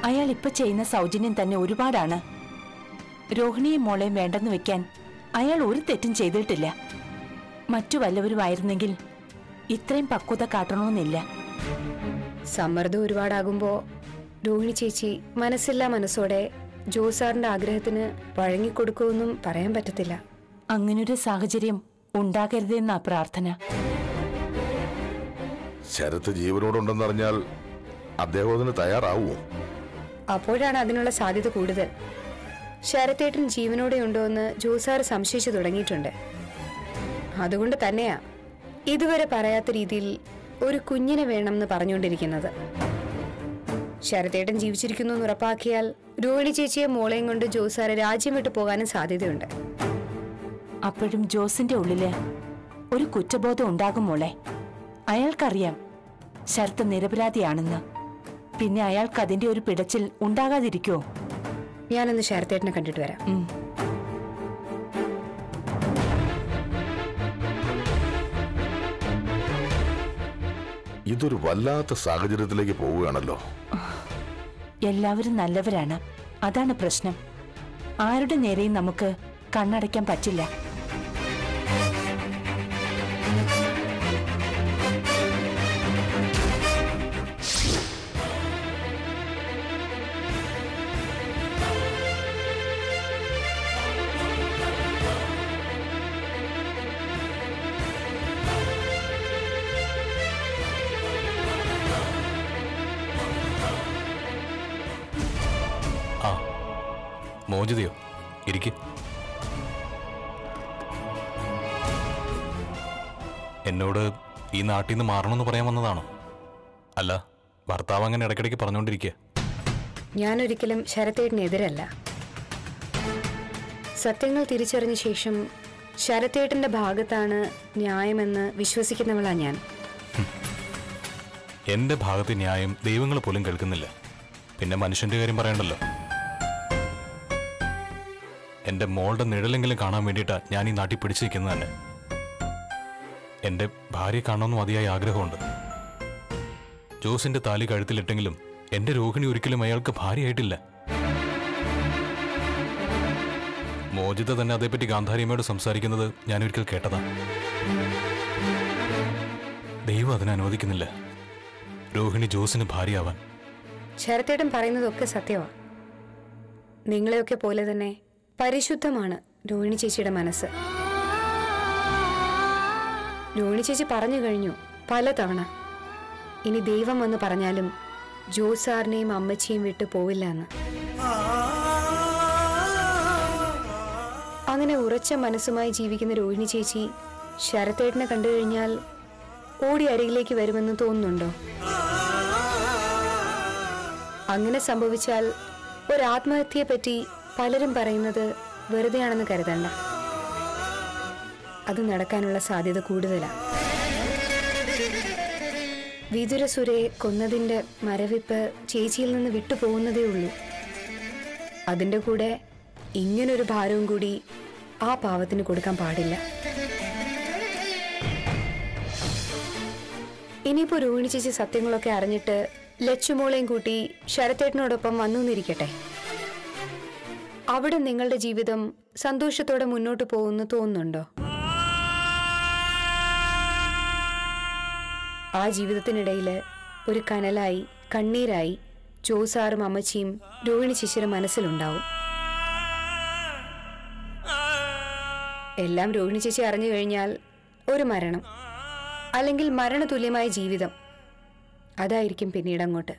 അയാൾ ഇപ്പൊ ചെയ്യുന്ന സൗജന്യം തന്നെ ഒരുപാടാണ് രോഹിണിയും മോളെയും വേണ്ടെന്ന് വെക്കാൻ അയാൾ ഒരു തെറ്റും ചെയ്തിട്ടില്ല മറ്റു വല്ലവരുമായിരുന്നെങ്കിൽ ഇത്രയും പക്വത കാട്ടണമെന്നില്ല സമ്മർദ്ദം ഒരുപാടാകുമ്പോ രോഹിണി ചേച്ചി മനസ്സില്ലാ മനസ്സോടെ ജോസാറിന്റെ ആഗ്രഹത്തിന് വഴങ്ങിക്കൊടുക്കുമെന്നും പറയാൻ പറ്റത്തില്ല അങ്ങനൊരു സാഹചര്യം ഉണ്ടാകരുതെന്നാ പ്രാർത്ഥന ശരത്ത് ജീവനോടുണ്ടെന്നറിഞ്ഞാൽ അദ്ദേഹം അതിന് തയ്യാറാവുമോ അപ്പോഴാണ് അതിനുള്ള സാധ്യത കൂടുതൽ ശരത്തേട്ടൻ ജീവനോടെ ഉണ്ടോ എന്ന് ജോസാർ സംശയിച്ചു തുടങ്ങിയിട്ടുണ്ട് അതുകൊണ്ട് തന്നെയാ ഇതുവരെ പറയാത്ത രീതിയിൽ ഒരു കുഞ്ഞിനെ വേണമെന്ന് പറഞ്ഞുകൊണ്ടിരിക്കുന്നത് ശരത്തേട്ടൻ ജീവിച്ചിരിക്കുന്നു എന്ന് ഉറപ്പാക്കിയാൽ രോഹിണി ചേച്ചിയെ മോളെയും കൊണ്ട് ജോസാറ് രാജ്യം വിട്ടു പോകാനും സാധ്യതയുണ്ട് അപ്പോഴും ജോസിന്റെ ഉള്ളില് ഒരു കുറ്റബോധം ഉണ്ടാകും മോളെ അയാൾക്കറിയാം ശരത്ത് നിരപരാധിയാണെന്ന് പിന്നെ അയാൾക്ക് അതിന്റെ ഒരു പിടച്ചിൽ ഉണ്ടാകാതിരിക്കുമോ ഞാനൊന്ന് ശരത്തേട്ടനെ കണ്ടിട്ട് വരാം ഉം. ഇതൊരു വല്ലാത്ത സാഹചര്യത്തിലേക്ക് പോവുകയാണല്ലോ എല്ലാവരും നല്ലവരാണ് അതാണ് പ്രശ്നം ആരുടെ നേരെയും നമുക്ക് കണ്ണടയ്ക്കാൻ പറ്റില്ല ആ മോചിതയോ ഇരിക്ക് എന്നോട് ഈ നാട്ടിൽ നിന്ന് മാറണമെന്ന് പറയാൻ വന്നതാണോ അല്ല ഭർത്താവ് അങ്ങനെ ഇടയ്ക്കിടയ്ക്ക് പറഞ്ഞുകൊണ്ടിരിക്കുക ഞാനൊരിക്കലും ശരത്തേട്ടനെതിരല്ല സത്യങ്ങൾ തിരിച്ചറിഞ്ഞ ശേഷം ശരത്തേട്ടന്റെ ഭാഗത്താണ് ന്യായമെന്ന് വിശ്വസിക്കുന്നവളാ ഞാൻ എന്റെ ഭാഗത്തെ ന്യായം ദൈവങ്ങൾ പോലും കേൾക്കുന്നില്ല പിന്നെ മനുഷ്യന്റെ കാര്യം പറയണ്ടല്ലോ എന്റെ മോളുടെ നിഴലെങ്കിലും കാണാൻ വേണ്ടിയിട്ടാ ഞാൻ ഈ നാട്ടിൽ പിടിച്ചു നിൽക്കുന്നത് തന്നെ എന്റെ ഭാര്യയെ കാണണമെന്ന് മതിയായ ആഗ്രഹമുണ്ട് ജോസിന്റെ താലി കഴുത്തിലിട്ടെങ്കിലും എന്റെ രോഹിണി ഒരിക്കലും അയാൾക്ക് ഭാര്യയായിട്ടില്ല മോചിത തന്നെ അതേപ്പറ്റി ഗാന്ധാരിയമ്മയോട് സംസാരിക്കുന്നത് ഞാൻ ഒരിക്കൽ കേട്ടതാ ദൈവം അതിനെ അനുവദിക്കുന്നില്ല രോഹിണി ജോസിന് ഭാര്യയാവാൻ ശരത്തേട്ടൻ പറയുന്നതൊക്കെ സത്യമാണ് നിങ്ങളെയൊക്കെ പോലെ തന്നെ പരിശുദ്ധമാണ് രോഹിണി ചേച്ചിയുടെ മനസ്സ് രോഹിണി ചേച്ചി പറഞ്ഞു കഴിഞ്ഞു പലതവണ ഇനി ദൈവം വന്ന് പറഞ്ഞാലും ജോസാറിനെയും അമ്മച്ചിയും വിട്ടു പോവില്ല എന്ന് അങ്ങനെ ഉറച്ച മനസ്സുമായി ജീവിക്കുന്ന രോഹിണി ചേച്ചി ശരത്തേട്ടനെ കണ്ടു കഴിഞ്ഞാൽ ഓടി അരികിലേക്ക് വരുമെന്ന് തോന്നുന്നുണ്ടോ അങ്ങനെ സംഭവിച്ചാൽ ഒരു ആത്മഹത്യയെപ്പറ്റി പലരും പറയുന്നത് വെറുതെയാണെന്ന് കരുതണ്ട അത് നടക്കാനുള്ള സാധ്യത കൂടുതലാണ് വിതുരസുരയെ കൊന്നതിന്റെ മരവിപ്പ് ചേച്ചിയിൽ നിന്ന് വിട്ടുപോകുന്നതേ ഉള്ളൂ അതിന്റെ കൂടെ ഇങ്ങനൊരു ഭാരവും കൂടി ആ പാവത്തിന് കൊടുക്കാൻ പാടില്ല ഇനിയിപ്പോ രോഹിണി ചേച്ചി സത്യങ്ങളൊക്കെ അറിഞ്ഞിട്ട് ലച്ചുമോളെയും കൂട്ടി ശരത്തേട്ടനോടൊപ്പം വന്നു എന്നിരിക്കട്ടെ അവിടെ നിങ്ങളുടെ ജീവിതം സന്തോഷത്തോടെ മുന്നോട്ട് പോകുന്നു തോന്നുന്നുണ്ടോ ആ ജീവിതത്തിനിടയിൽ ഒരു കനലായി കണ്ണീരായി ജോസാറും അമ്മച്ചിയും രോഹിണി ചേച്ചിയുടെ മനസ്സിലുണ്ടാവും എല്ലാം രോഹിണി ചേച്ചി അറിഞ്ഞു കഴിഞ്ഞാൽ ഒരു മരണം അല്ലെങ്കിൽ മരണതുല്യമായ ജീവിതം അതായിരിക്കും പിന്നീട് അങ്ങോട്ട്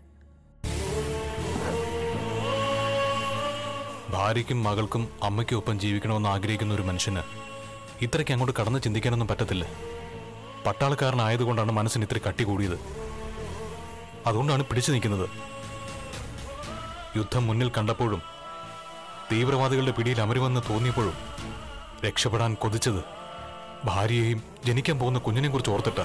ഭാര്യയ്ക്കും മകൾക്കും അമ്മയ്ക്കും ഒപ്പം ജീവിക്കണമെന്ന് ആഗ്രഹിക്കുന്ന ഒരു മനുഷ്യന് ഇത്രയ്ക്ക് അങ്ങോട്ട് കടന്ന് ചിന്തിക്കാനൊന്നും പറ്റത്തില്ല പട്ടാളക്കാരനായതുകൊണ്ടാണ് മനസ്സിന് ഇത്ര കട്ടി കൂടിയത് അതുകൊണ്ടാണ് പിടിച്ചു നിൽക്കുന്നത് യുദ്ധം മുന്നിൽ കണ്ടപ്പോഴും തീവ്രവാദികളുടെ പിടിയിൽ അമരുമെന്ന് തോന്നിയപ്പോഴും രക്ഷപ്പെടാൻ കൊതിച്ചത് ഭാര്യയെയും ജനിക്കാൻ പോകുന്ന കുഞ്ഞിനെയും കുറിച്ച് ഓർത്തിട്ട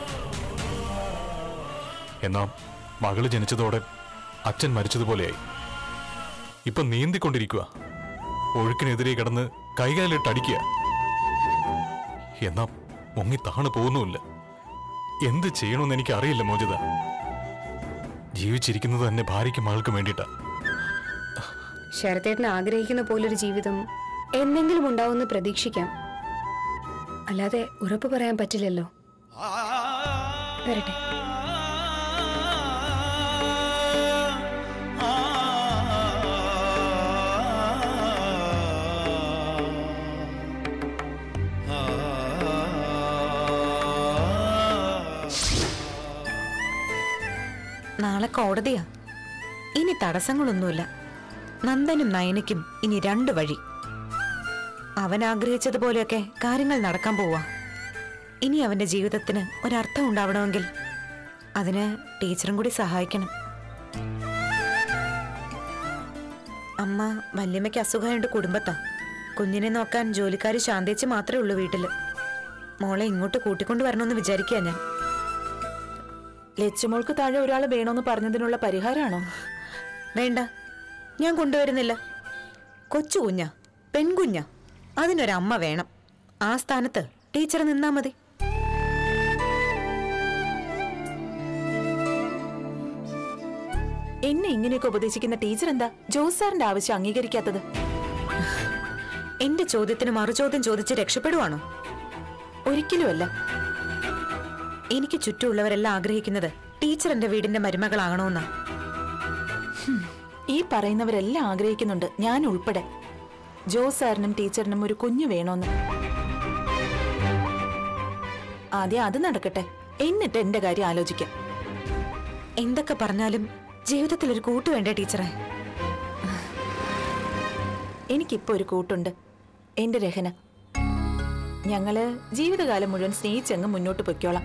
എന്നാൽ മകള് ജനിച്ചതോടെ അച്ഛൻ മരിച്ചതുപോലെയായി ഇപ്പൊ നീന്തിക്കൊണ്ടിരിക്കുക ഒഴുക്കിനെതിരെ കിടന്ന് കൈകാലിട്ട് അടിക്കുക എന്നാ മുങ്ങി താണു പോകുന്നുമില്ല എന്ത് ചെയ്യണമെന്ന് എനിക്ക് അറിയില്ല മോചിത ജീവിച്ചിരിക്കുന്നത് തന്നെ ഭാര്യയ്ക്കും മകൾക്കും വേണ്ടിയിട്ടാ ശരത്തേട്ടൻ ആഗ്രഹിക്കുന്ന പോലൊരു ജീവിതം എന്തെങ്കിലും ഉണ്ടാവുമെന്ന് പ്രതീക്ഷിക്കാം അല്ലാതെ ഉറപ്പ് പറയാൻ പറ്റില്ലല്ലോ വരട്ടെ നാളെ കോടതിയാ ഇനി തടസ്സങ്ങളൊന്നുമില്ല നന്ദനും നയനയ്ക്കും ഇനി രണ്ട് വഴി അവൻ ആഗ്രഹിച്ചതുപോലെയൊക്കെ കാര്യങ്ങൾ നടക്കാൻ പോവാ ഇനി അവന്റെ ജീവിതത്തിന് ഒരർത്ഥം ഉണ്ടാവണമെങ്കിൽ അതിന് ടീച്ചറും കൂടി സഹായിക്കണം അമ്മ വല്യമ്മയ്ക്ക് അസുഖമായിട്ട് കുടുംബത്താ കുഞ്ഞിനെ നോക്കാൻ ജോലിക്കാരി ശാന്തേച്ച് മാത്രമേ ഉള്ളൂ വീട്ടില് മോളെ ഇങ്ങോട്ട് കൂട്ടിക്കൊണ്ടു വരണമെന്ന് വിചാരിക്കുക ഞാൻ ലച്ചുമോൾക്ക് താഴെ ഒരാൾ വേണമെന്ന് പറഞ്ഞതിനുള്ള പരിഹാരമാണോ വേണ്ട ഞാൻ കൊണ്ടുവരുന്നില്ല കൊച്ചു കുഞ്ഞാ പെൺകുഞ്ഞാ അതിനൊരമ്മ വേണം ആ സ്ഥാനത്ത് ടീച്ചർ നിന്നാ മതി എന്നെ ഇങ്ങനെയൊക്കെ ഉപദേശിക്കുന്ന ടീച്ചർ എന്താ ജോസ് സാറിന്റെ ആവശ്യം അംഗീകരിക്കാത്തത് എന്റെ ചോദ്യത്തിന് മറുചോദ്യം ചോദിച്ച് രക്ഷപ്പെടുവാണോ ഒരിക്കലുമല്ല എനിക്ക് ചുറ്റുമുള്ളവരെല്ലാം ആഗ്രഹിക്കുന്നത് ടീച്ചർ എന്റെ വീടിന്റെ മരുമകളാകണമെന്നാ ഈ പറയുന്നവരെല്ലാം ആഗ്രഹിക്കുന്നുണ്ട് ഞാൻ ഉൾപ്പെടെ ജോസ് സാറിനും ടീച്ചറിനും ഒരു കുഞ്ഞു വേണോന്ന് ആദ്യം അത് നടക്കട്ടെ എന്നിട്ട് എന്റെ കാര്യം ആലോചിക്കാം എന്തൊക്കെ പറഞ്ഞാലും ജീവിതത്തിൽ ഒരു കൂട്ട് വേണ്ടേ ടീച്ചറെ എനിക്കിപ്പോ ഒരു കൂട്ടുണ്ട് എന്റെ രഹന ഞങ്ങള് ജീവിതകാലം മുഴുവൻ സ്നേഹിച്ചങ്ങ് മുന്നോട്ട് പൊയ്ക്കോളാം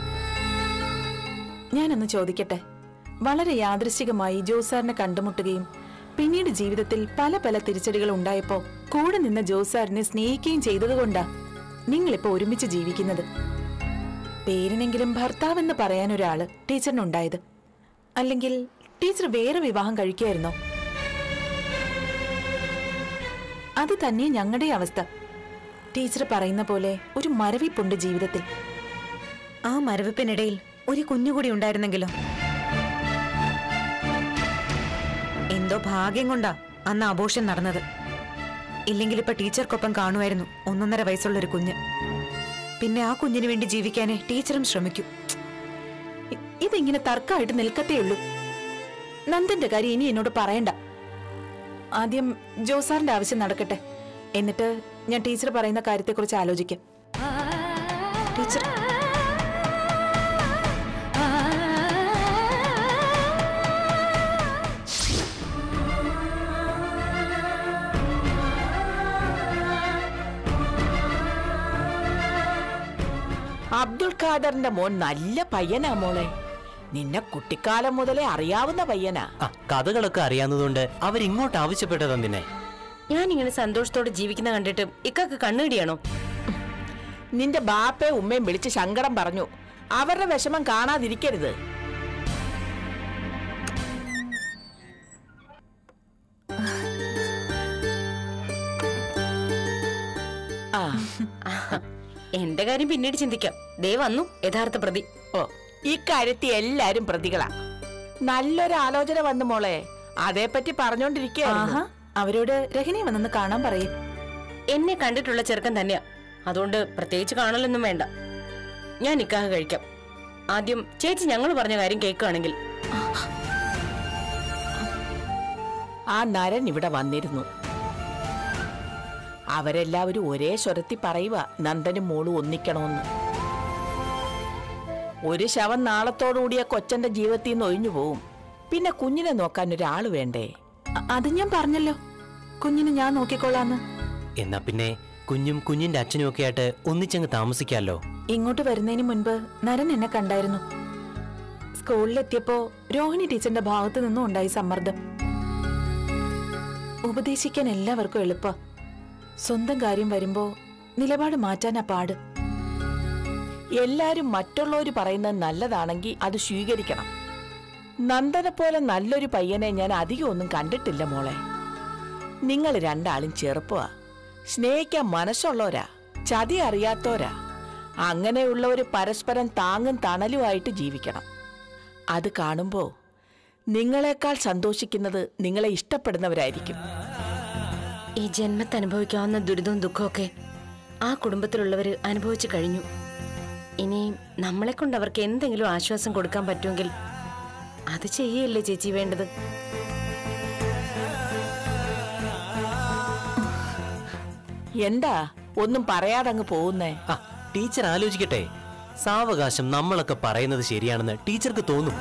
ഞാനൊന്ന് ചോദിക്കട്ടെ വളരെ യാദൃശികമായി ജോസാറിനെ കണ്ടുമുട്ടുകയും പിന്നീട് ജീവിതത്തിൽ പല പല തിരിച്ചടികൾ ഉണ്ടായപ്പോ കൂടെ നിന്ന ജോസാറിനെ സ്നേഹിക്കുകയും ചെയ്തതുകൊണ്ടാ നിങ്ങളിപ്പോ ഒരുമിച്ച് ജീവിക്കുന്നത് പേരിനെങ്കിലും ഭർത്താവെന്ന് പറയാൻ ഒരാള് ടീച്ചറിനുണ്ടായത് അല്ലെങ്കിൽ ടീച്ചർ വേറെ വിവാഹം കഴിക്കുമായിരുന്നോ അത് തന്നെ ഞങ്ങളുടെ അവസ്ഥ ടീച്ചർ പറയുന്ന പോലെ ഒരു മരവിപ്പുണ്ട് ജീവിതത്തിൽ ആ മരവിപ്പിനിടയിൽ ഒരു കുഞ്ഞുകൂടി ഉണ്ടായിരുന്നെങ്കിലോ എന്തോ ഭാഗ്യം കൊണ്ടാ അന്ന് ആഘോഷം നടന്നത് ഇല്ലെങ്കിൽ ഇപ്പൊ ടീച്ചർക്കൊപ്പം കാണുമായിരുന്നു ഒന്നൊന്നര വയസ്സുള്ള ഒരു കുഞ്ഞ് പിന്നെ ആ കുഞ്ഞിന് വേണ്ടി ജീവിക്കാനേ ടീച്ചറും ശ്രമിക്കൂ ഇ- ഇതിങ്ങനെ തർക്കമായിട്ട് നിൽക്കത്തേ ഉള്ളൂ നന്ദന്റെ കാര്യം ഇനി എന്നോട് പറയണ്ട ആദ്യം ജോസാറിന്റെ ആവശ്യം നടക്കട്ടെ എന്നിട്ട് ഞാൻ ടീച്ചർ പറയുന്ന കാര്യത്തെക്കുറിച്ച് ആലോചിക്കാം ടീച്ചർ അബ്ദുൾ ഖാദറിന്റെ മോൻ നല്ല പയ്യനാ മോളെ നിന്നെ കുട്ടിക്കാലം മുതലേ അറിയാവുന്ന പയ്യനാ ആ കഥകളൊക്കെ അറിയാവുന്നതുകൊണ്ട് അവരിങ്ങോട്ട് ആവശ്യപ്പെട്ടത് എന്തിനെ ഞാനിങ്ങനെ സന്തോഷത്തോടെ ജീവിക്കുന്ന കണ്ടിട്ട് ഇക്കാക്ക് കണ്ണുകിടിയാണോ നിന്റെ ബാപ്പയും ഉമ്മയും വിളിച്ച് സങ്കടം പറഞ്ഞു അവരുടെ വിഷമം കാണാതിരിക്കരുത് ആ എന്റെ കാര്യം പിന്നീട് ചിന്തിക്കാം ദേ വന്നു യഥാർത്ഥ പ്രതി ഓ ഇക്കാര്യത്തിൽ എല്ലാരും പ്രതികളാ നല്ലൊരു ആലോചന വന്നു മോളെ അതേപ്പറ്റി പറഞ്ഞോണ്ടിരിക്കുകയായിരുന്നു ആഹാ അവരോട് രഹനെ വന്നെന്ന് കാണാൻ പറയും എന്നെ കണ്ടിട്ടുള്ള ചെറുക്കൻ തന്നെയാ അതുകൊണ്ട് പ്രത്യേകിച്ച് കാണലൊന്നും വേണ്ട ഞാൻ നിക്കാഹ് കഴിക്കാം ആദ്യം ചേച്ചി ഞങ്ങൾ പറഞ്ഞ കാര്യം കേൾക്കുകയാണെങ്കിൽ ആ നരൻ ഇവിടെ വന്നിരുന്നു അവരെല്ലാവരും ഒരേ സ്വരത്തിൽ പറയുക നന്ദനും മോളും ഒന്നിക്കണമെന്ന് ഒരു ശവം നാളത്തോടുകൂടിയ കൊച്ചന്റെ ജീവിതത്തിൽ നിന്ന് ഒഴിഞ്ഞു പോവും പിന്നെ കുഞ്ഞിനെ നോക്കാൻ ഒരാൾ വേണ്ടേ അ- അത് ഞാൻ പറഞ്ഞല്ലോ കുഞ്ഞിനെ ഞാൻ നോക്കിക്കൊള്ളാന്ന് എന്നാ പിന്നെ കുഞ്ഞും കുഞ്ഞിന്റെ അച്ഛനും ഒക്കെ ആയിട്ട് ഒന്നിച്ചങ്ങ് താമസിക്കാമല്ലോ ഇങ്ങോട്ട് വരുന്നതിന് മുൻപ് നരൻ എന്നെ കണ്ടായിരുന്നു സ്കൂളിലെത്തിയപ്പോ രോഹിണി ടീച്ചറിന്റെ ഭാഗത്തു നിന്നും ഉണ്ടായി സമ്മർദ്ദം ഉപദേശിക്കാൻ എല്ലാവർക്കും എളുപ്പ സ്വന്തം കാര്യം വരുമ്പോ നിലപാട് മാറ്റാനാ പാട് എല്ലാരും മറ്റുള്ളവർ പറയുന്നത് നല്ലതാണെങ്കിൽ അത് സ്വീകരിക്കണം നന്ദനെ പോലെ നല്ലൊരു പയ്യനെ ഞാൻ അധികം ഒന്നും കണ്ടിട്ടില്ല മോളെ നിങ്ങൾ രണ്ടാളും ചെറുപ്പമാ സ്നേഹിക്കാൻ മനസ്സുള്ളവരാ ചതി അറിയാത്തവരാ അങ്ങനെയുള്ളവർ പരസ്പരം താങ്ങും തണലുമായിട്ട് ജീവിക്കണം അത് കാണുമ്പോ നിങ്ങളെക്കാൾ സന്തോഷിക്കുന്നത് നിങ്ങളെ ഇഷ്ടപ്പെടുന്നവരായിരിക്കും ഈ ജന്മത്ത് അനുഭവിക്കാവുന്ന ദുരിതവും ദുഃഖമൊക്കെ ആ കുടുംബത്തിലുള്ളവര് അനുഭവിച്ചു കഴിഞ്ഞു ഇനി നമ്മളെ കൊണ്ട് അവർക്ക് എന്തെങ്കിലും ആശ്വാസം കൊടുക്കാൻ പറ്റുമെങ്കിൽ അത് ചെയ്യല്ലേ ചേച്ചി വേണ്ടത് എന്താ ഒന്നും പറയാതങ്ങ് പോകുന്നേ ആ ടീച്ചർ ആലോചിക്കട്ടെ സാവകാശം നമ്മളൊക്കെ പറയുന്നത് ശരിയാണെന്ന് ടീച്ചർക്ക് തോന്നും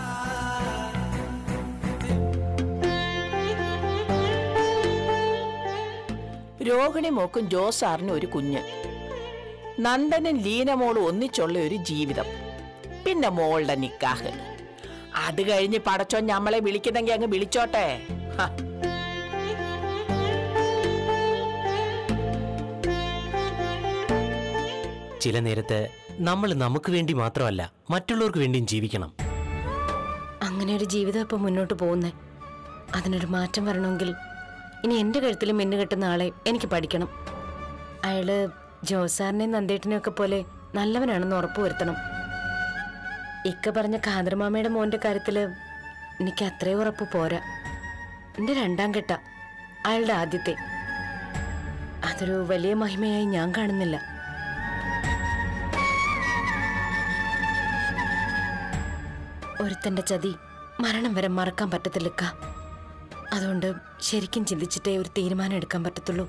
രോഹിണി മോക്കും ജോസാറിനും ഒരു കുഞ്ഞ് നന്ദനും ലീനമോളും ഒന്നിച്ചുള്ള ഒരു ജീവിതം പിന്നെ മോളുടെ നിക്കാഹ് അത് കഴിഞ്ഞ് പടച്ചോ ഞമ്മളെ വിളിക്കുന്നെങ്കിൽ അങ്ങ് വിളിച്ചോട്ടെ ഹ. ചില നേരത്ത് നമ്മൾ നമുക്ക് വേണ്ടി മാത്രമല്ല മറ്റുള്ളവർക്ക് വേണ്ടിയും ജീവിക്കണം അങ്ങനെ ഒരു ജീവിതം ഇപ്പൊ മുന്നോട്ട് പോകുന്നേ അതിനൊരു മാറ്റം വരണമെങ്കിൽ ഇനി എന്റെ കഴുത്തിൽ മിന്നു കെട്ടുന്ന ആളെ എനിക്ക് പഠിക്കണം അയാള് ജോസാറിനെയും നന്ദേട്ടനെയും ഒക്കെ പോലെ നല്ലവനാണെന്ന് ഉറപ്പുവരുത്തണം ഇക്ക പറഞ്ഞ ഖാദർമാമയുടെ മോന്റെ കാര്യത്തില് എനിക്ക് അത്രയും ഉറപ്പ് പോരാ എന്റെ രണ്ടാം കെട്ട അയാളുടെ ആദ്യത്തെ അതൊരു വലിയ മഹിമയായി ഞാൻ കാണുന്നില്ല ഒരുത്തന്റെ ചതി മരണം വരെ മറക്കാൻ പറ്റത്തില്ലക്ക അതുകൊണ്ട് ശരിക്കും ചിന്തിച്ചിട്ടേ ഒരു തീരുമാനം എടുക്കാൻ പറ്റത്തുള്ളൂ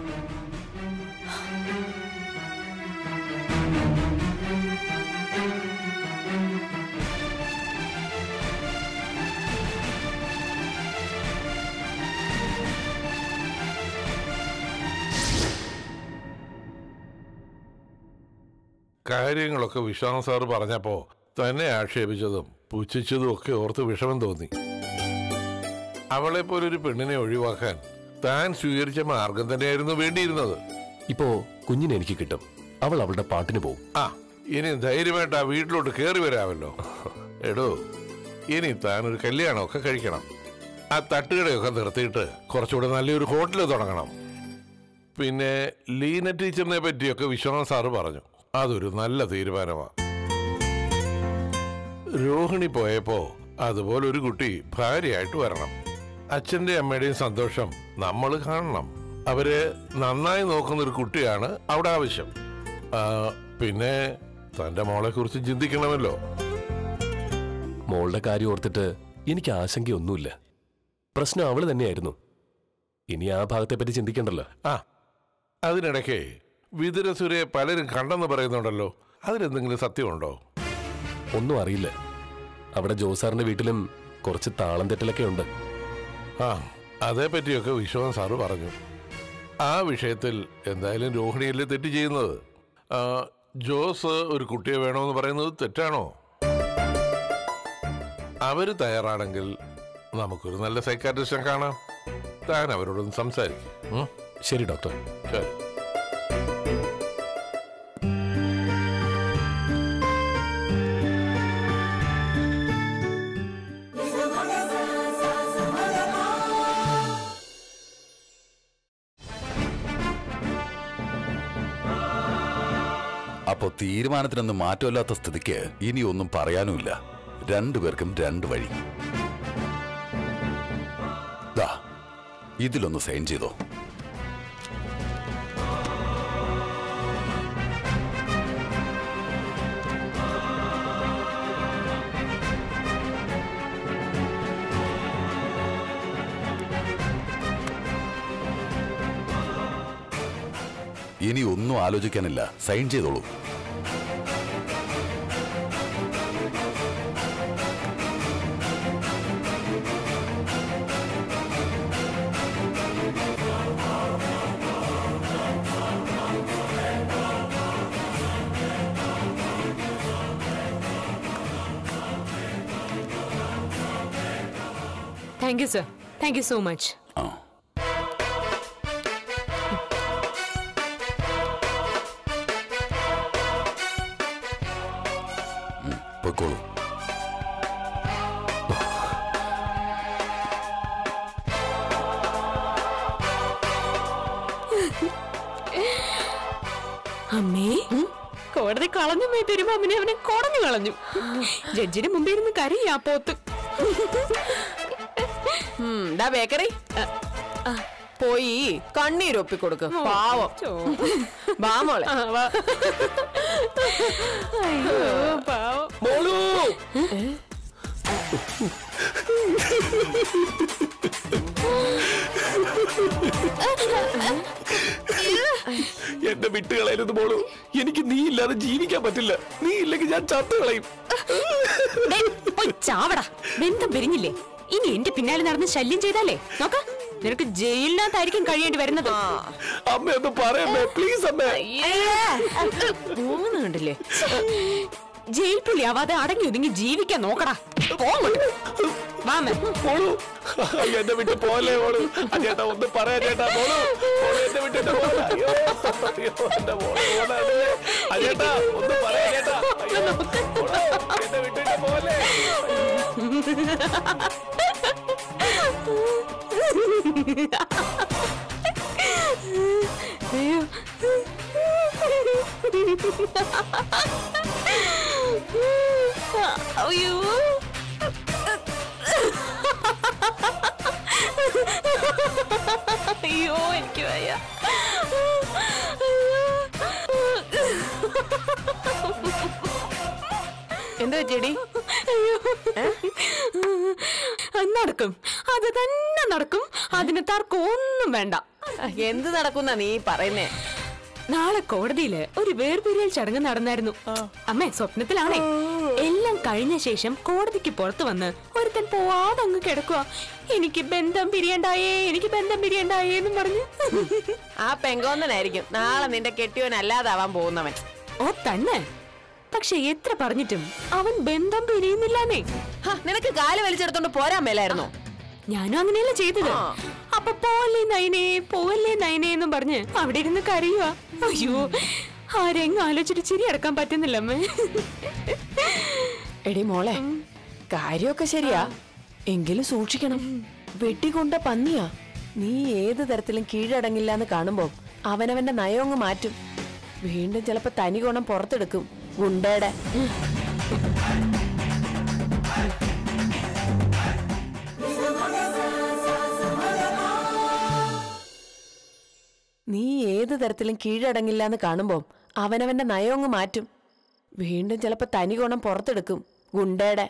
കാര്യങ്ങളൊക്കെ വിശ്വാസം സാറ് പറഞ്ഞപ്പോ തന്നെ ആക്ഷേപിച്ചതും പുച്ഛിച്ചതും ഒക്കെ ഓർത്ത് വിഷമം തോന്നി അവളെ പോലൊരു പെണ്ണിനെ ഒഴിവാക്കാൻ താൻ സ്വീകരിച്ച മാർഗം തന്നെയായിരുന്നു വേണ്ടിയിരുന്നത് ഇപ്പോ കുഞ്ഞിനെ എനിക്ക് കിട്ടും അവൾ അവളുടെ പാട്ടിന് പോവും ആ ഇനി ധൈര്യമായിട്ട് ആ വീട്ടിലോട്ട് കയറി വരാമല്ലോ എടോ ഇനി താൻ ഒരു കല്യാണമൊക്കെ കഴിക്കണം ആ തട്ടുകടയൊക്കെ നിർത്തിയിട്ട് കുറച്ചുകൂടെ നല്ലൊരു ഹോട്ടൽ തുടങ്ങണം പിന്നെ ലീന ടീച്ചറിനെ പറ്റിയൊക്കെ വിശ്വനാഥ് സാറ് പറഞ്ഞു അതൊരു നല്ല തീരുമാനമാണ് രോഹിണി പോയപ്പോ അതുപോലെ ഒരു കുട്ടി ഭാര്യയായിട്ട് വരണം അച്ഛന്റെ അമ്മയുടെയും സന്തോഷം നമ്മൾ കാണണം അവരെ നന്നായി നോക്കുന്ന ഒരു കുട്ടിയാണ് അവിടെ ആവശ്യം ആ, പിന്നെ തന്റെ മോളെ കുറിച്ച് ചിന്തിക്കണമല്ലോ മോളുടെ കാര്യം ഓർത്തിട്ട് എനിക്ക് ആശങ്കയൊന്നുമില്ല പ്രശ്നം അവള് തന്നെയായിരുന്നു ഇനി ആ ഭാഗത്തെപ്പറ്റി ചിന്തിക്കണ്ടല്ലോ ആ അതിനിടയ്ക്ക് വിതുരസുരെ പലരും കണ്ടെന്ന് പറയുന്നുണ്ടല്ലോ അതിലെന്തെങ്കിലും സത്യമുണ്ടോ ഒന്നും അറിയില്ല അവിടെ ജോസാറിന്റെ വീട്ടിലും കുറച്ച് താളം തെറ്റലൊക്കെ ഉണ്ട് ആ അതേപ്പറ്റിയൊക്കെ വിശ്വനാഥ് സാറ് പറഞ്ഞു ആ വിഷയത്തിൽ എന്തായാലും രോഹിണിയല്ലേ തെറ്റ് ചെയ്യുന്നത് ആ, ജോസ് ഒരു കുട്ടിയെ വേണമെന്ന് പറയുന്നത് തെറ്റാണോ അവര് തയ്യാറാണെങ്കിൽ നമുക്കൊരു നല്ല സൈക്കാട്രിസ്റ്റിനെ കാണാം താൻ അവരോടൊന്ന് സംസാരിക്കും ഉം? ശരി ഡോക്ടർ ശരി അപ്പോ തീരുമാനത്തിനൊന്നും മാറ്റമില്ലാത്ത സ്ഥിതിക്ക് ഇനി ഒന്നും പറയാനുമില്ല രണ്ടുപേർക്കും രണ്ട് വഴി ദാ ഇതിലൊന്ന് സൈൻ ചെയ്തോ ഇനി ഒന്നും ആലോചിക്കാനില്ല സൈൻ ചെയ്തോളൂ thank you sir thank you so much ആ ഉം, പൊയ്ക്കോളൂ അമ്മേ കോടതി കളഞ്ഞു പോയി തരുമ്പോ അമ്മനെ അവനെ കുടഞ്ഞു കളഞ്ഞു ജഡ്ജിന് മുമ്പേ ഇരുന്ന് കരയാ പോത്ത് ഉം, ദാ ബേക്കറി പോയി കണ്ണീരൊപ്പി കൊടുക്ക് പാവം വാ മോളെ മോളു എന്നെ വിട്ടുകളയരുത് മോളു എനിക്ക് നീ ഇല്ലാതെ ജീവിക്കാൻ പറ്റില്ല നീ ഇല്ലെങ്കിൽ ഞാൻ ചത്തു കളയും ദേ, പോയി ചാവടാ ബന്ധം പിരിഞ്ഞില്ലേ ഇനി എന്റെ പിന്നാലെ നടന്ന് ശല്യം ചെയ്താലേ നോക്ക നിനക്ക് ജയിലിനകത്തായിരിക്കും കഴിയേണ്ടി വരുന്നത് അമ്മ ഒന്ന് പറയമ്മേ പ്ലീസ് അമ്മേ മൂന്ന് കണ്ടില്ലേ ജയിൽ പുള്ളി ആവാതെ അടങ്ങി ഒതുങ്ങി ജീവിക്കാൻ നോക്കടാ പോങ്ങോട്ട്. വാ അമ്മേ. മോളു അയ്യോ, എന്നെ വിട്ട് പോലെ മോളു ആ ചേട്ടാ ഒന്ന് പറയാ ചേട്ടാ മോളു മോളു എന്നെ വിട്ടിട്ട് പോലെ അയ്യോ അയ്യോ എന്റെ മോള് പോണാണല്ലേ ആ ചേട്ടാ ഒന്ന് പറയാ ചേട്ടാ അയ്യോ, മോളു, എന്നെ വിട്ടിട്ട് പോലെ അയ്യോ അയ്യോ എനിക്ക് വയ്യ എന്താ ചെടി നടക്കും അത് തന്നെ നടക്കും അതിന് തർക്കം ഒന്നും വേണ്ട എന്ത് നടക്കുന്ന നീ പറയുന്നേ നാളെ കോടതിയില് ഒരു വേർപിരിയൽ ചടങ്ങ് നടന്നായിരുന്നു അമ്മേ സ്വപ്നത്തിലാണേ എല്ലാം കഴിഞ്ഞ ശേഷം കോടതിക്ക് പുറത്തു വന്ന് ഒരുത്തൻ പോവാതെ അങ്ങ് കിടക്കുക എനിക്ക് ബന്ധം പിരിയണ്ടായേ എനിക്ക് ബന്ധം പിരിയണ്ടായേ എന്നും പറഞ്ഞു ആ പെങ്കോന്നനായിരിക്കും നാളെ നിന്റെ കെട്ടിയോൻ അല്ലാതാവാൻ പോകുന്നവൻ ഓ തന്നെ പക്ഷെ എത്ര പറഞ്ഞിട്ടും അവൻ ബന്ധം പിരിയുന്നില്ലാന്നേ ഹ, നിനക്ക് കാല് വലിച്ചെടുത്തോണ്ട് പോരാൻ മേലായിരുന്നോ ഞാനും അങ്ങനെയല്ല ചെയ്തത് അപ്പൊ പോവല്ലേ നയനേ പോവല്ലേ നയനേ എന്നും പറഞ്ഞ് അവിടെ ഇരുന്ന് കരയുക അയ്യോ ആരെങ്ങും ആലോചിച്ചിട്ട് ചിരി അടക്കാൻ പറ്റുന്നില്ല അമ്മേ എടി മോളെ കാര്യമൊക്കെ ശരിയാ എങ്കിലും സൂക്ഷിക്കണം വെട്ടിക്കൊണ്ട പന്നിയാ നീ ഏത് തരത്തിലും കീഴടങ്ങില്ല എന്ന് കാണുമ്പോ അവനവന്റെ നയങ്ങ് മാറ്റും വീണ്ടും ചിലപ്പോ തനി ഗുണം പുറത്തെടുക്കും ഗുണ്ടയുടെ നീ ഏത് തരത്തിലും കീഴടങ്ങില്ല എന്ന് കാണുമ്പോ അവനവന്റെ നയങ്ങ് മാറ്റും വീണ്ടും ചിലപ്പോ തനി ഗുണം പുറത്തെടുക്കും ഗുണ്ടയുടെ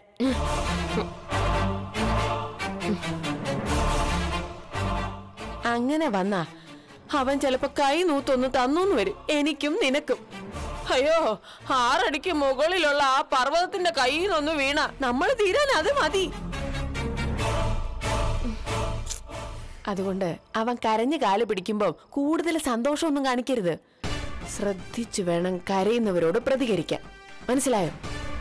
അങ്ങനെ വന്നാ അവൻ ചിലപ്പോ കൈ നൂത്തൊന്ന് തന്നൂന്ന് വരും എനിക്കും നിനക്കും അയ്യോ ആറടിക്ക് മുകളിലുള്ള ആ പർവ്വതത്തിന്റെ കയ്യിൽ നിന്നൊന്ന് വീണ നമ്മൾ തീരാൻ അത് മതി അതുകൊണ്ട് അവൻ കരഞ്ഞു കാല് പിടിക്കുമ്പോ കൂടുതൽ സന്തോഷമൊന്നും കാണിക്കരുത് ശ്രദ്ധിച്ചു വേണം കരയുന്നവരോട് പ്രതികരിക്കാൻ മനസ്സിലായോ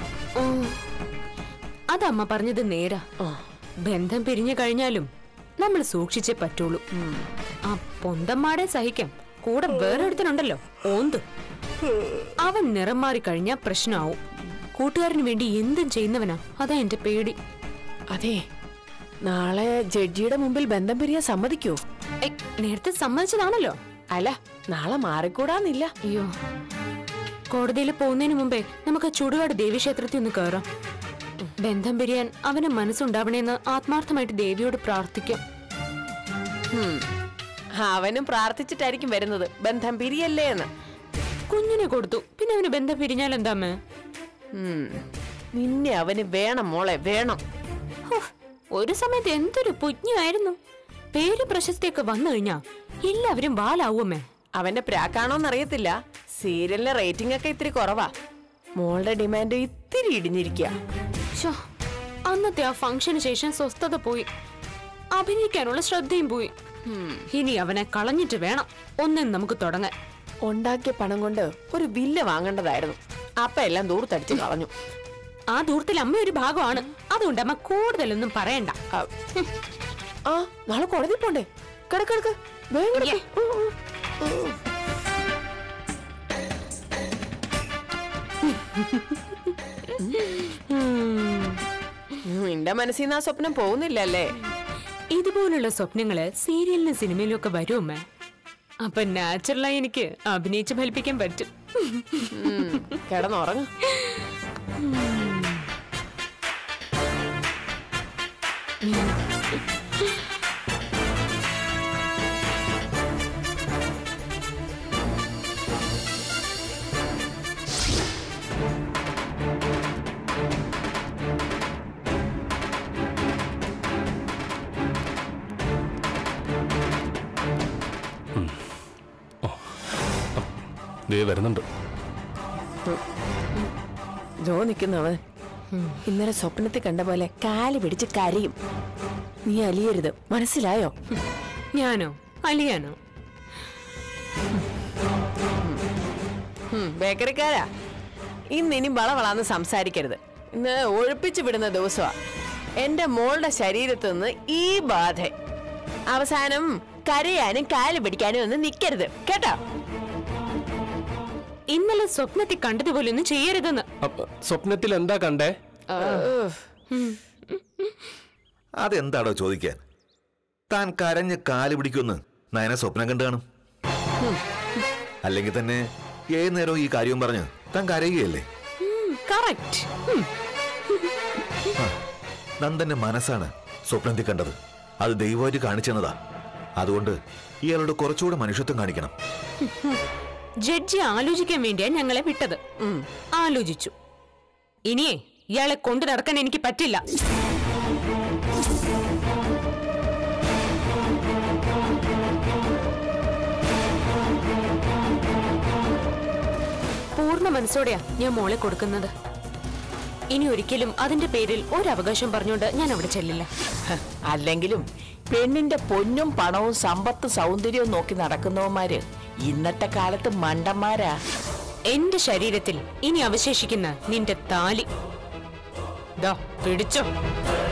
അതമ്മ പറഞ്ഞത് നേരാ ബന്ധം പിരിഞ്ഞു കഴിഞ്ഞാലും നമ്മൾ സൂക്ഷിച്ചേ പറ്റുള്ളൂ ആ പൊന്തമ്മാടെ സഹിക്കാം കൂടെ വേറൊരുത്തനുണ്ടല്ലോ ഓന്ത് അവൻ നിറം മാറി കഴിഞ്ഞാ പ്രശ്നമാവും കൂട്ടുകാരന് വേണ്ടി എന്തും ചെയ്യുന്നവനാ അതാ എന്റെ പേടി അതെ നാളെ ജഡ്ജിയുടെ മുമ്പിൽ ബന്ധം പിരിയാൻ സമ്മതിക്കോ ഏയ്, നേരത്തെ സമ്മതിച്ചതാണല്ലോ അല്ല നാളെ മാറിക്കൂടാന്നില്ല അയ്യോ കോടതിയിൽ പോകുന്നതിന് മുമ്പേ നമുക്ക് ചുടുകാട് ദേവീക്ഷേത്രത്തിൽ ഒന്ന് കയറാം ബന്ധം പിരിയാൻ അവന് മനസ്സുണ്ടാവണേന്ന് ആത്മാർത്ഥമായിട്ട് ദേവിയോട് പ്രാർത്ഥിക്കാം ഹും. അവനും പ്രാർത്ഥിച്ചിട്ടായിരിക്കും വരുന്നത് ബന്ധം പിരിയല്ലേ എന്ന് കുഞ്ഞിനെ കൊടുത്തു പിന്നെ അവന് ബന്ധം പിരിഞ്ഞാൽ എന്താമ്മേ ഉം. നിന്നെ അവന് വേണം മോളെ വേണം ഹോ, ഒരു സമയത്ത് എന്തൊരു പുജ്ഞായിരുന്നു പേര് പ്രശസ്തിയൊക്കെ വന്നു കഴിഞ്ഞാ എല്ലാവരും വാലാവുമേ അവന്റെ പ്രാക്കാണോന്നറിയത്തില്ല സീരിയലിന്റെ റേറ്റിംഗ് ഒക്കെ ഇത്തിരി കുറവാ മോളുടെ ഡിമാൻഡ് ഇത്തിരി ഇടിഞ്ഞിരിക്കുക ശ്ശോ, അന്നത്തെ ആ ഫംഗ്ഷന് ശേഷം സ്വസ്ഥത പോയി അഭിനയിക്കാനുള്ള ശ്രദ്ധയും പോയി ഇനി അവനെ കളഞ്ഞിട്ട് വേണം ഒന്നും നമുക്ക് തുടങ്ങാൻ ഉണ്ടാക്കിയ പണം കൊണ്ട് ഒരു വില്ല വാങ്ങേണ്ടതായിരുന്നു അപ്പ എല്ലാം ദൂർത്തടിച്ച് കളഞ്ഞു ആ ദൂരത്തിൽ അമ്മ ഒരു ഭാഗമാണ് അതുകൊണ്ട് അമ്മ കൂടുതലൊന്നും പറയണ്ട ആ, ആ നാളെ കോടതി പോണ്ടേ കിടക്കിടക്ക് വേഗം കിടക്ക്. ഉം, ഉം, ഉം. നിന്റെ മനസ്സിൽ നിന്ന് ആ സ്വപ്നം പോകുന്നില്ലല്ലേ ഇതുപോലുള്ള സ്വപ്നങ്ങള് സീരിയലിനും സിനിമയിലും ഒക്കെ വരും അമ്മ അപ്പൊ നാച്ചുറലായി എനിക്ക് അഭിനയിച്ച് ഫലിപ്പിക്കാൻ പറ്റും ഉം, കിടന്നുറങ്ങ ദേ വരുന്നുണ്ട് ജോ നിൽക്കുന്നവൻ ഇന്നലെ സ്വപ്നത്തിൽ കണ്ട പോലെ കാല് പിടിച്ച് കരയും നീ അലിയരുത് മനസ്സിലായോ ഞാനോ അലിയാനോ ഉം, ബേക്കറിക്കാരാ ഇന്ന് ഇനി വളവളാന്ന് സംസാരിക്കരുത് ഇന്ന് ഒഴിപ്പിച്ചു വിടുന്ന ദിവസമാ എന്റെ മോളുടെ ശരീരത്തു നിന്ന് ഈ ബാധ അവസാനം കരയാനും കാല് പിടിക്കാനും ഒന്നും നിക്കരുത് കേട്ടോ ഇന്നലെ സ്വപ്നത്തിൽ കണ്ടതുപോലെ ഒന്നും ചെയ്യരുതെന്ന് അപ്പ- സ്വപ്നത്തിൽ എന്താ കണ്ടേ അതെന്താടോ ചോദിക്കാൻ താൻ കരഞ്ഞ് കാല് പിടിക്കുമെന്ന് നയന സ്വപ്നം കണ്ടു കാണും അല്ലെങ്കിൽ തന്നെ ഏത് നേരവും ഈ കാര്യവും പറഞ്ഞ് താൻ കരയുകയല്ലേ കറക്റ്റ് നന്ദന്റെ മനസ്സാണ് സ്വപ്നത്തിൽ കണ്ടത് അത് ദൈവമായിട്ട് കാണിച്ചെന്നതാ അതുകൊണ്ട് ഇയാളോട് കുറച്ചുകൂടെ മനുഷ്യത്വം കാണിക്കണം ജഡ്ജി ആലോചിക്കാൻ വേണ്ടിയാ ഞങ്ങളെ വിട്ടത് ആലോചിച്ചു ഇനിയേ ഇയാളെ കൊണ്ടു നടക്കാൻ എനിക്ക് പറ്റില്ല പൂർണ്ണ മനസ്സോടെയാ ഞാൻ മോളെ കൊടുക്കുന്നത് ഇനി ഒരിക്കലും അതിന്റെ പേരിൽ ഒരവകാശം പറഞ്ഞുകൊണ്ട് ഞാൻ അവിടെ ചെല്ലില്ല ഹ, അല്ലെങ്കിലും പെണ്ണിന്റെ പൊന്നും പണവും സമ്പത്ത് സൗന്ദര്യവും നോക്കി നടക്കുന്നവന്മാര് ഇന്നത്തെ കാലത്ത് മണ്ടന്മാരാ എന്റെ ശരീരത്തിൽ ഇനി അവശേഷിക്കുന്ന നിന്റെ താലി ദാ പിടിച്ചോ